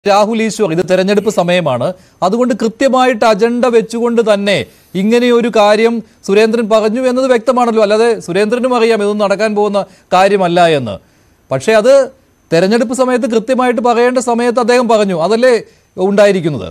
രാഹുൽ ഈശ്വർ ഇത് തെരഞ്ഞെടുപ്പ് സമയമാണ് അതുകൊണ്ട് കൃത്യമായിട്ട് അജണ്ട വെച്ചുകൊണ്ട് തന്നെ ഇങ്ങനെയൊരു കാര്യം സുരേന്ദ്രൻ പറഞ്ഞു എന്നത് വ്യക്തമാണല്ലോ അല്ലാതെ സുരേന്ദ്രനും അറിയാം ഇതൊന്നും നടക്കാൻ പോകുന്ന കാര്യമല്ല എന്ന് പക്ഷേ അത് തെരഞ്ഞെടുപ്പ് സമയത്ത് കൃത്യമായിട്ട് പറയേണ്ട സമയത്ത് അദ്ദേഹം പറഞ്ഞു അതല്ലേ ഉണ്ടായിരിക്കുന്നത്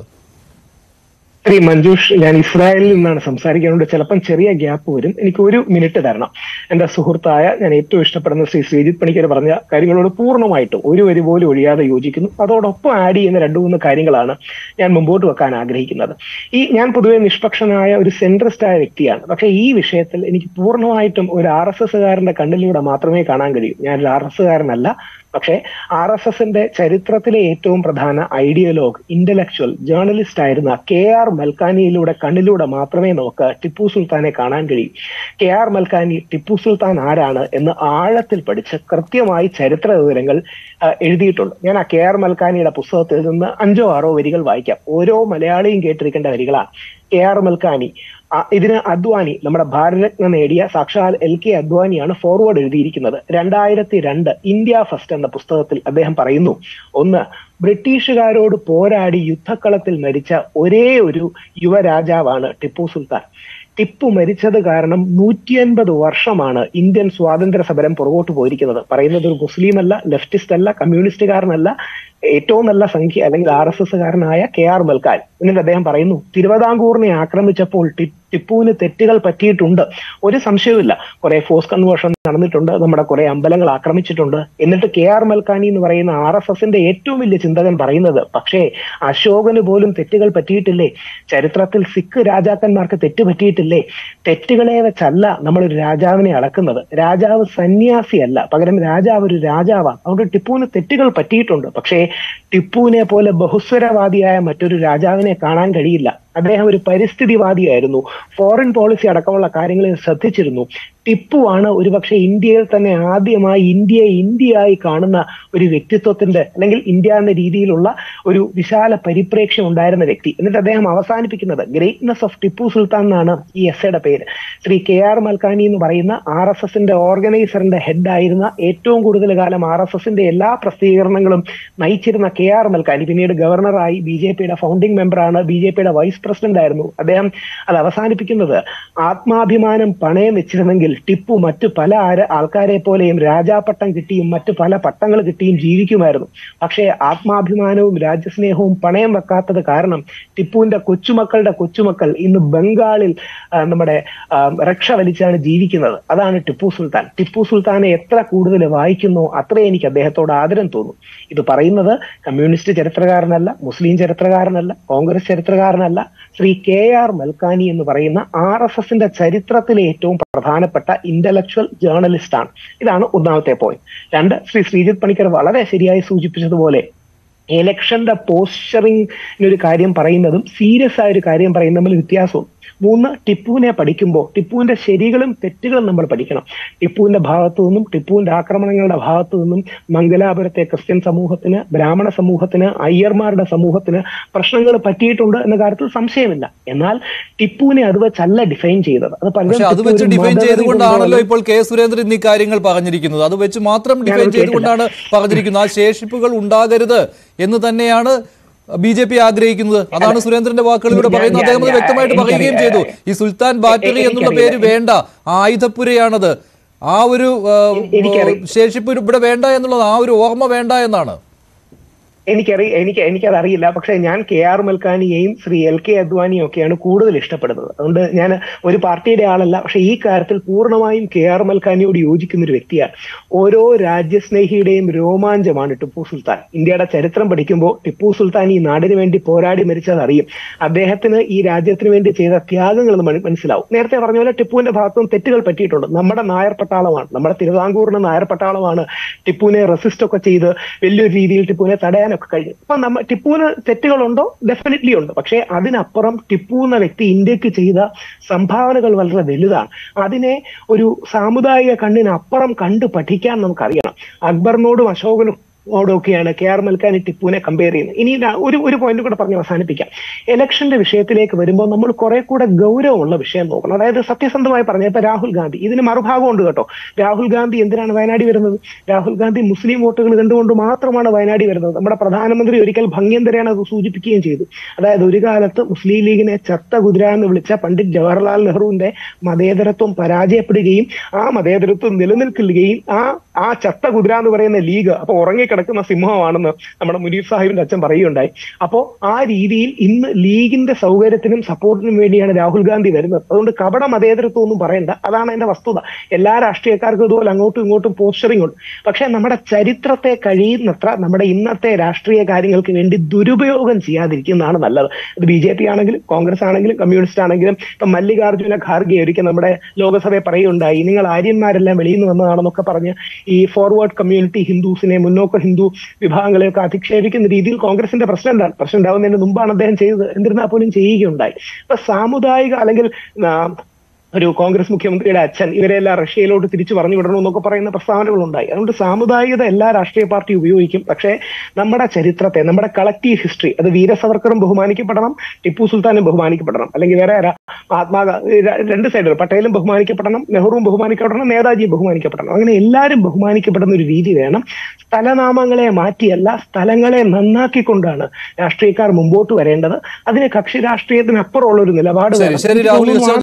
ശ്രീ മഞ്ജുഷ് ഞാൻ ഇസ്രായേലിൽ നിന്നാണ് സംസാരിക്കുന്നത് ചിലപ്പം ചെറിയ ഗ്യാപ്പ് വരും എനിക്ക് ഒരു മിനിറ്റ് തരണം എന്റെ സുഹൃത്തായ ഞാൻ ഏറ്റവും ഇഷ്ടപ്പെടുന്ന ശ്രീ ശ്രീജിത് പണിക്കർ പറഞ്ഞ കാര്യങ്ങളോട് പൂർണ്ണമായിട്ടും ഒരു വരി പോലും ഒഴിയാതെ യോജിക്കുന്നു അതോടൊപ്പം ആഡ് ചെയ്യുന്ന രണ്ടു മൂന്ന് കാര്യങ്ങളാണ് ഞാൻ മുമ്പോട്ട് വെക്കാൻ ആഗ്രഹിക്കുന്നത് ഈ ഞാൻ പൊതുവെ നിഷ്പക്ഷനായ ഒരു സെൻട്രിസ്റ്റ് ആയ വ്യക്തിയാണ് പക്ഷേ ഈ വിഷയത്തിൽ എനിക്ക് പൂർണ്ണമായിട്ടും ഒരു ആർ എസ് എസ്സുകാരന്റെ കണ്ണിലൂടെ മാത്രമേ കാണാൻ കഴിയൂ ഞാൻ ഒരു ആർ എസ് എസ്സുകാരനല്ല പക്ഷേ ആർ എസ് എസിന്റെ ചരിത്രത്തിലെ ഏറ്റവും പ്രധാന ഐഡിയോലോഗ് ഇന്റലക്ച്വൽ ജേർണലിസ്റ്റ് ആയിരുന്ന കെ ആർ മൽക്കാനിയിലൂടെ കണ്ണിലൂടെ മാത്രമേ നമുക്ക് ടിപ്പു സുൽത്താനെ കാണാൻ കഴിയൂ കെ ആർ മൽക്കാനി ടിപ്പു സുൽത്താൻ ആരാണ് എന്ന് ആഴത്തിൽ പഠിച്ച് കൃത്യമായി ചരിത്ര വിവരങ്ങൾ ആ, എഴുതിയിട്ടുണ്ട് ഞാൻ ആ കെ ആർ മൽക്കാനിയുടെ പുസ്തകത്തിൽ നിന്ന് അഞ്ചോ ആറോ വരികൾ വായിക്കാം ഓരോ മലയാളിയും കേട്ടിരിക്കേണ്ട വരികളാണ് കെ ആർ മൽക്കാനി ആ, ഇതിന് അദ്വാനി നമ്മുടെ ഭാരതരത്ന നേടിയ സാക്ഷാൽ എൽ കെ അദ്വാനിയാണ് ഫോർവേഡ് എഴുതിയിരിക്കുന്നത് രണ്ടായിരത്തി രണ്ട് ഇന്ത്യ ഫസ്റ്റ് എന്ന പുസ്തകത്തിൽ അദ്ദേഹം പറയുന്നു ഒന്ന് ബ്രിട്ടീഷുകാരോട് പോരാടി യുദ്ധക്കളത്തിൽ മരിച്ച ഒരേ ഒരു യുവരാജാവാണ് ടിപ്പു സുൽത്താൻ ടിപ്പു മരിച്ചത് കാരണം നൂറ്റി അൻപത് വർഷമാണ് ഇന്ത്യൻ സ്വാതന്ത്ര്യ സമരം പുറകോട്ട് പോയിരിക്കുന്നത് പറയുന്നത് ഒരു മുസ്ലിം അല്ല ലെഫ്റ്റിസ്റ്റ് അല്ല കമ്മ്യൂണിസ്റ്റുകാരനല്ല ഏറ്റവും നല്ല സംഖ്യ അല്ലെങ്കിൽ ആർ എസ് എസ്സുകാരനായ കെ ആർ മൽക്കാൻ എന്നിട്ട് അദ്ദേഹം പറയുന്നു തിരുവിതാംകൂറിനെ ആക്രമിച്ചപ്പോൾ ടി- ടിപ്പുവിന് തെറ്റുകൾ പറ്റിയിട്ടുണ്ട് ഒരു സംശയവുമില്ല കുറെ ഫോഴ്സ് കൺവേർഷൻ നടന്നിട്ടുണ്ട് നമ്മുടെ കുറെ അമ്പലങ്ങൾ ആക്രമിച്ചിട്ടുണ്ട് എന്നിട്ട് കെ ആർ മൽക്കാനി എന്ന് പറയുന്ന ആർ എസ് എസിന്റെ ഏറ്റവും വലിയ ചിന്തകൻ പറയുന്നത് പക്ഷേ അശോകന് പോലും തെറ്റുകൾ പറ്റിയിട്ടില്ലേ ചരിത്രത്തിൽ സിഖ് രാജാക്കന്മാർക്ക് തെറ്റ് പറ്റിയിട്ടില്ലേ തെറ്റുകളെ വെച്ചല്ല നമ്മൾ ഒരു രാജാവിനെ അളക്കുന്നത് രാജാവ് സന്യാസിയല്ല പകരം രാജാവ് ഒരു രാജാവാണ് അതുകൊണ്ട് ടിപ്പുവിന് തെറ്റുകൾ പറ്റിയിട്ടുണ്ട് പക്ഷേ ടിപ്പുവിനെ പോലെ ബഹുസ്വരവാദിയായ മറ്റൊരു രാജാവിനെ കാണാൻ കഴിയില്ല അദ്ദേഹം ഒരു പരിസ്ഥിതിവാദിയായിരുന്നു ഫോറിൻ പോളിസി അടക്കമുള്ള കാര്യങ്ങളിൽ ശ്രദ്ധിച്ചിരുന്നു ടിപ്പു ആണ് ഒരുപക്ഷെ ഇന്ത്യയിൽ തന്നെ ആദ്യമായി ഇന്ത്യയെ ഇന്ത്യയായി കാണുന്ന ഒരു വ്യക്തിത്വത്തിന്റെ അല്ലെങ്കിൽ ഇന്ത്യ എന്ന രീതിയിലുള്ള ഒരു വിശാല പരിപ്രേക്ഷ്യം ഉണ്ടായിരുന്ന വ്യക്തി എന്നിട്ട് അദ്ദേഹം അവസാനിപ്പിക്കുന്നത് ഗ്രേറ്റ്നെസ് ഓഫ് ടിപ്പു സുൽത്താൻ എന്നാണ് ഈ എസ്സയുടെ പേര് ശ്രീ കെ ആർ മൽക്കാനി എന്ന് പറയുന്ന ആർ എസ് എസിന്റെ ഓർഗനൈസറിന്റെ ഹെഡായിരുന്ന ഏറ്റവും കൂടുതൽ കാലം ആർ എസ് എസിന്റെ എല്ലാ പ്രസിദ്ധീകരണങ്ങളും നയിച്ചിരുന്ന കെ ആർ മൽക്കാനി പിന്നീട് ഗവർണറായി ബി ജെ പിയുടെ ഫൗണ്ടിംഗ് മെമ്പറാണ് ബി ജെ പിയുടെ വൈസ് പ്രസിഡന്റ് ആയിരുന്നു അദ്ദേഹം അത് അവസാനിപ്പിക്കുന്നത് ആത്മാഭിമാനം പണയം വെച്ചിരുന്നെങ്കിൽ ടിപ്പു മറ്റു പല ആര- ആൾക്കാരെ പോലെയും രാജാപട്ടം കിട്ടിയും മറ്റു പല പട്ടങ്ങൾ കിട്ടിയും ജീവിക്കുമായിരുന്നു പക്ഷേ ആത്മാഭിമാനവും രാജ്യസ്നേഹവും പണയം വെക്കാത്തത് കാരണം ടിപ്പുവിന്റെ കൊച്ചുമക്കളുടെ കൊച്ചുമക്കൾ ഇന്ന് ബംഗാളിൽ ആ, നമ്മുടെ ആ, രക്ഷ വലിച്ചാണ് ജീവിക്കുന്നത് അതാണ് ടിപ്പു സുൽത്താൻ ടിപ്പു സുൽത്താനെ എത്ര കൂടുതൽ വായിക്കുന്നോ അത്രേ എനിക്ക് അദ്ദേഹത്തോട് ആദരം തോന്നും ഇത് പറയുന്നത് കമ്മ്യൂണിസ്റ്റ് ചരിത്രകാരനല്ല മുസ്ലിം ചരിത്രകാരനല്ല കോൺഗ്രസ് ചരിത്രകാരനല്ല ശ്രീ കെ ആർ മൽക്കാനി എന്ന് പറയുന്ന ആർ എസ് എസിന്റെ ചരിത്രത്തിലെ ഏറ്റവും പ്രധാനപ്പെട്ട ഇന്റലക്ച്വൽ ജേർണലിസ്റ്റ് ആണ് ഇതാണ് ഒന്നാമത്തെ പോയിന്റ് രണ്ട് ശ്രീ ശ്രീജിത് പണിക്കർ വളരെ ശരിയായി സൂചിപ്പിച്ചതുപോലെ ഇലക്ഷന്റെ പോസ്ചറിംഗ് ഒരു കാര്യം പറയുന്നതും സീരിയസ് ആയ ഒരു കാര്യം പറയുന്നതും തമ്മിൽ വ്യത്യാസവും മൂന്ന് ടിപ്പുവിനെ പഠിക്കുമ്പോൾ ടിപ്പുവിന്റെ ശരികളും തെറ്റുകളും നമ്മൾ പഠിക്കണം ടിപ്പുവിന്റെ ഭാഗത്തു നിന്നും ടിപ്പുവിന്റെ ആക്രമണങ്ങളുടെ ഭാഗത്തു നിന്നും മംഗലാപുരത്തെ ക്രിസ്ത്യൻ സമൂഹത്തിന് ബ്രാഹ്മണ സമൂഹത്തിന് അയ്യർമാരുടെ സമൂഹത്തിന് പ്രശ്നങ്ങൾ പറ്റിയിട്ടുണ്ട് എന്ന കാര്യത്തിൽ സംശയമില്ല എന്നാൽ ടിപ്പുവിനെ അത് വെച്ചല്ല ഡിഫൈൻ ചെയ്തത് അത് പലരും പക്ഷെ അത് ടിപ്പു വെച്ച് ഒരു ഡിഫൈൻ മതവെറി ചെയ്തുകൊണ്ടാണല്ലോ കൊണ്ടുവന്ന് ഇപ്പോൾ കെ സുരേന്ദ്രൻ ഇന്നീ കാര്യങ്ങൾ പറഞ്ഞിരിക്കുന്നത് അത് വെച്ച് മാത്രം ഡിഫൈൻ ഞാനത് ചെയ്തുകൊണ്ടാണ് പറഞ്ഞിരിക്കുന്നത് ആ ശേഷിപ്പുകൾ ഉണ്ടാകരുത് എന്ന് തന്നെയാണ് ബി ജെ പി ആഗ്രഹിക്കുന്നത് അതാണ് സുരേന്ദ്രന്റെ വാക്കുകളിലൂടെ ഞാൻ- പറയുന്നത് അദ്ദേഹം അത് ഞാൻ- വ്യക്തമായിട്ട് എനിക്കറിയാം. പറയുകയും ചെയ്തു ഈ സുൽത്താൻ ബാറ്ററി എന്നുള്ള പേര് വേണ്ട ആയുധപ്പുരയാണത് ആ ഒരു ആ, എനിക്കറിയാം. ശേഷിപ്പ് ഇവിടെ വേണ്ട എന്നുള്ളത് ആ ഒരു ഓർമ്മ വേണ്ട എന്നാണ് എനിക്കറി എനിക്ക് എനിക്കത് അറിയില്ല പക്ഷെ ഞാൻ കെ ആർ മൽക്കാനിയെയും ശ്രീ എൽ കെ അദ്വാനിയും ഒക്കെയാണ് കൂടുതൽ ഇഷ്ടപ്പെടുന്നത് അതുകൊണ്ട് ഞാൻ ഒരു പാർട്ടിയുടെ ആളല്ല പക്ഷെ ഈ കാര്യത്തിൽ പൂർണ്ണമായും കെ ആർ മൽക്കാനിയോട് യോജിക്കുന്ന ഒരു വ്യക്തിയാണ് ഓരോ രാജ്യസ്നേഹിയുടെയും രോമാഞ്ചമാണ് ടിപ്പു സുൽത്താൻ ഇന്ത്യയുടെ ചരിത്രം പഠിക്കുമ്പോൾ ടിപ്പു സുൽത്താൻ ഈ നാടിന് വേണ്ടി പോരാടി മരിച്ചത് അറിയും അദ്ദേഹത്തിന് ഈ രാജ്യത്തിന് വേണ്ടി ചെയ്ത ത്യാഗങ്ങൾ നമ്മൾ മനസ്സിലാവും നേരത്തെ പറഞ്ഞ പോലെ ടിപ്പുവിന്റെ ഭാഗത്തും തെറ്റുകൾ പറ്റിയിട്ടുണ്ട് നമ്മുടെ നായർ പട്ടാളമാണ് നമ്മുടെ തിരുവിതാംകൂറിന്റെ നായർ പട്ടാളമാണ് ടിപ്പുവിനെ റെസിസ്റ്റ് ഒക്കെ ചെയ്ത് വലിയൊരു രീതിയിൽ ടിപ്പുവിനെ തടയാനൊക്കെ കഴിഞ്ഞു അപ്പൊ നമ്മ ടിപ്പുവിന് തെറ്റുകളുണ്ടോ ഡെഫിനറ്റ്ലി ഉണ്ട് പക്ഷേ അതിനപ്പുറം ടിപ്പു എന്ന വ്യക്തി ഇന്ത്യക്ക് ചെയ്ത സംഭാവനകൾ വളരെ വലുതാണ് അതിനെ ഒരു സാമുദായിക കണ്ണിനപ്പുറം കണ്ടു പഠിക്കാൻ നമുക്കറിയണം അക്ബറിനോടും അശോകനും ഓടൊക്കെയാണ് കെ ആർ മൽക്കാനി ടിപ്പുവിനെ കമ്പയർ ചെയ്യുന്നത് ഇനി ഇതാ ഒരു ഒരു പോയിന്റ് കൂടെ പറഞ്ഞ് അവസാനിപ്പിക്കാം ഇലക്ഷന്റെ വിഷയത്തിലേക്ക് വരുമ്പോൾ നമ്മൾ കുറെ കൂടെ ഗൗരവമുള്ള വിഷയം നോക്കണം അതായത് സത്യസന്ധമായി പറഞ്ഞ ഇപ്പൊ രാഹുൽ ഗാന്ധി ഇതിന് മറുഭാഗം ഉണ്ട് കേട്ടോ രാഹുൽ ഗാന്ധി എന്തിനാണ് വയനാട് വരുന്നത് രാഹുൽ ഗാന്ധി മുസ്ലിം വോട്ടുകൾ കണ്ടുകൊണ്ട് മാത്രമാണ് വയനാട് വരുന്നത് നമ്മുടെ പ്രധാനമന്ത്രി ഒരിക്കൽ ഭംഗ്യന്തരെയാണ് അത് സൂചിപ്പിക്കുകയും ചെയ്തു അതായത് ഒരു കാലത്ത് മുസ്ലിം ലീഗിനെ ചത്ത കുതിര എന്ന് വിളിച്ച പണ്ഡിറ്റ് ജവഹർലാൽ നെഹ്റുവിന്റെ മതേതരത്വം പരാജയപ്പെടുകയും ആ മതേതരത്വം നിലനിൽക്കുകയും ആ ആ ചത്ത കുതിര എന്ന് പറയുന്ന ലീഗ് അപ്പൊ ഉറങ്ങിക്കിടക്കുന്ന സിംഹമാണെന്ന് നമ്മുടെ മുനീർ സാഹിബിന്റെ അച്ഛൻ പറയുകയുണ്ടായി അപ്പോ ആ രീതിയിൽ ഇന്ന് ലീഗിന്റെ സൗകര്യത്തിനും സപ്പോർട്ടിനും വേണ്ടിയാണ് രാഹുൽ ഗാന്ധി വരുന്നത് അതുകൊണ്ട് കപട മതേതരത്വം ഒന്നും പറയണ്ട അതാണ് എന്റെ വസ്തുത എല്ലാ രാഷ്ട്രീയക്കാർക്കും ഇതുപോലെ അങ്ങോട്ടും ഇങ്ങോട്ടും പോസ്റ്ററിംഗ് ഉണ്ട് പക്ഷെ നമ്മുടെ ചരിത്രത്തെ കഴിയുന്നത്ര നമ്മുടെ ഇന്നത്തെ രാഷ്ട്രീയ കാര്യങ്ങൾക്ക് വേണ്ടി ദുരുപയോഗം ചെയ്യാതിരിക്കുന്നതാണ് നല്ലത് അത് ബി ജെ പി ആണെങ്കിലും കോൺഗ്രസ് ആണെങ്കിലും കമ്മ്യൂണിസ്റ്റ് ആണെങ്കിലും ഇപ്പൊ മല്ലികാർജുന ഖാർഗെ ഒരിക്കൽ നമ്മുടെ ലോകസഭയെ പറയുകയുണ്ടായി നിങ്ങൾ ആര്യന്മാരെല്ലാം വെളിയിൽ നിന്ന് വന്നതാണെന്നൊക്കെ പറഞ്ഞ് ഈ ഫോർവേഡ് കമ്മ്യൂണിറ്റി ഹിന്ദുസിനെ മുന്നോക്ക ഹിന്ദു വിഭാഗങ്ങളെയൊക്കെ അധിക്ഷേപിക്കുന്ന രീതിയിൽ കോൺഗ്രസിന്റെ പ്രസിഡന്റാണ് പ്രസിഡന്റ് ആവുന്നതിന് മുമ്പാണ് അദ്ദേഹം ചെയ്തത് എന്നിരുന്നാൽ പോലും ചെയ്യുകയുണ്ടായി ഇപ്പൊ സാമുദായിക അല്ലെങ്കിൽ ആ, ഒരു കോൺഗ്രസ് മുഖ്യമന്ത്രിയുടെ അച്ഛൻ ഇവരെല്ലാം റഷ്യയിലോട്ട് തിരിച്ചു പറഞ്ഞു വിടണമെന്നൊക്കെ പറയുന്ന പ്രസ്താവനകൾ ഉണ്ടായി അതുകൊണ്ട് സാമുദായികത എല്ലാ രാഷ്ട്രീയ പാർട്ടി ഉപയോഗിക്കും പക്ഷേ നമ്മുടെ ചരിത്രത്തെ നമ്മുടെ കളക്റ്റീവ് ഹിസ്റ്ററി അത് വീര സവർക്കറും ബഹുമാനിക്കപ്പെടണം ടിപ്പു സുൽത്താനും ബഹുമാനിക്കപ്പെടണം അല്ലെങ്കിൽ വേറെ ആരാ മഹാത്മാ രണ്ട് സൈഡുകൾ പട്ടേലും ബഹുമാനിക്കപ്പെടണം നെഹ്റുവും ബഹുമാനിക്കപ്പെടണം നേതാജിയും ബഹുമാനിക്കപ്പെടണം അങ്ങനെ എല്ലാവരും ബഹുമാനിക്കപ്പെടുന്ന ഒരു രീതി വേണം സ്ഥലനാമങ്ങളെ മാറ്റിയല്ല സ്ഥലങ്ങളെ നന്നാക്കിക്കൊണ്ടാണ് രാഷ്ട്രീയക്കാർ മുമ്പോട്ട് വരേണ്ടത് അതിന് കക്ഷി രാഷ്ട്രീയത്തിനപ്പുറമുള്ള ഒരു നിലപാട് ശരി വേണം. ശരി എനിക്ക് രാഹുൽ തോന്നുന്നു ഈശ്വർ